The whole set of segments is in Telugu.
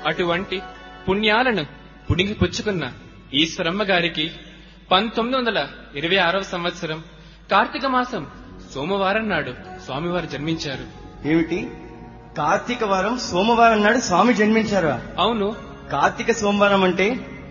అటువంటి పుణ్యాలను పుణిగి పుచ్చుకున్న ఈశ్వరమ్మ గారికి పంతొమ్మిది వందల ఇరవై ఆరవ సంవత్సరం కార్తీక మాసం సోమవారం నాడు స్వామివారు జన్మించారు ఏమిటి కార్తీక వారం సోమవారం నాడు స్వామి జన్మించారా అవును కార్తీక సోమవారం అంటే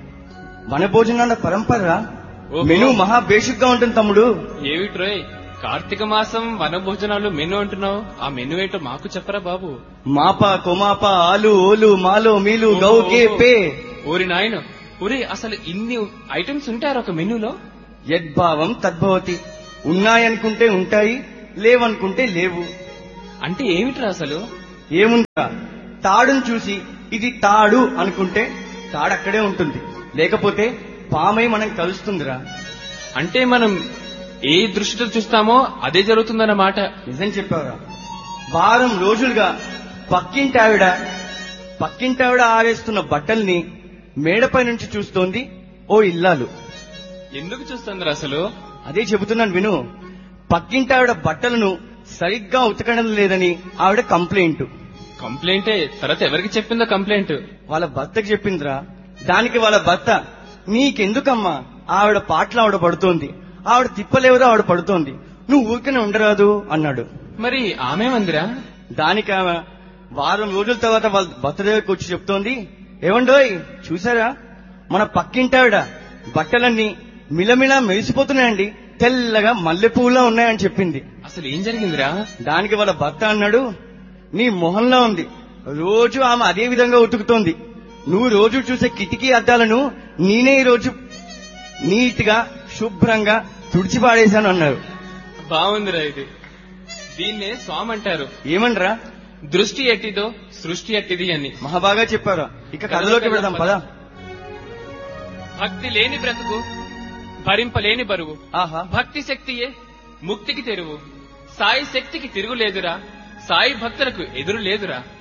మన భోజనాల పరంపర ఓహో. మెను మహా బేషుగ్గా ఉంటుంది తమ్ముడు ఏమిట్రోయ్ కార్తీక మాసం వన భోజనాలు మెను అంటున్నావు ఆ మెను ఏంటో మాకు చెప్పరా బాబు మాప కొమాప ఆలు ఓలు మాలో మీలు గౌ కే పే ఊరి నాయన ఊరి అసలు ఇన్ని ఐటమ్స్ ఉంటారు ఒక మెనూలో యద్భావం తద్భవతి ఉన్నాయనుకుంటే ఉంటాయి లేవనుకుంటే లేవు అంటే ఏమిట్రా అసలు ఏముందా తాడును చూసి ఇది తాడు అనుకుంటే తాడు అక్కడే ఉంటుంది లేకపోతే పామై మనం కలుస్తుందిరా అంటే మనం ఏ దృష్టితో చూస్తామో అదే జరుగుతుందన్నమాట నిజం చెప్పావురా వారం రోజులుగా పక్కింటావిడ పక్కింటావిడ ఆరేస్తున్న బట్టల్ని మేడపై నుంచి చూస్తోంది ఓ ఇల్లాలు ఎందుకు చూస్తుందిరా అసలు అదే చెబుతున్నాను విను పక్కింటావిడ బట్టలను సరిగ్గా ఉతకడం లేదని ఆవిడ కంప్లైంట్ కంప్లైంటే తర్వాత ఎవరికి చెప్పిందో కంప్లైంట్ వాళ్ళ భర్తకి చెప్పిందిరా దానికి వాళ్ళ భర్త నీకెందుకమ్మా ఆవిడ పాటలు ఆవిడ పడుతోంది ఆవిడ తిప్పలేవదో ఆవిడ పడుతోంది నువ్వు ఊరికనే ఉండరాదు అన్నాడు మరి ఆమె మందిరా దానికి ఆమె వారం రోజుల తర్వాత వాళ్ళ భర్త దగ్గరకు వచ్చి చెప్తోంది ఏమండోయ్ చూసారా మన పక్కింటావిడ బట్టలన్నీ మిలమిలా మెరిసిపోతున్నాయండి తెల్లగా మల్లెపూలా ఉన్నాయని చెప్పింది అసలు ఏం జరిగిందిరా దానికి వాళ్ళ భర్త అన్నాడు నీ మొహంలో ఉంది రోజు ఆమె అదే విధంగా ఉతుకుతోంది నువ్వు రోజు చూసే కిటికీ అద్దాలను నేనే ఈ రోజు నీట్ గా శుభ్రంగా తుడిచి పాడేశాను అన్నారు బాగుందిరా ఇది దీన్నే స్వామి అంటారు ఏమనరా దృష్టి ఎట్టిదో సృష్టి ఎట్టిది అని మహాబాగా చెప్పారు ఇక కథలోకి పెడదాం పదా భక్తి లేని బ్రతుకు భరింపలేని బరువు ఆహా భక్తి శక్తియే ముక్తికి తెరువు సాయి శక్తికి తిరుగులేదురా సాయి భక్తులకు ఎదురు లేదురా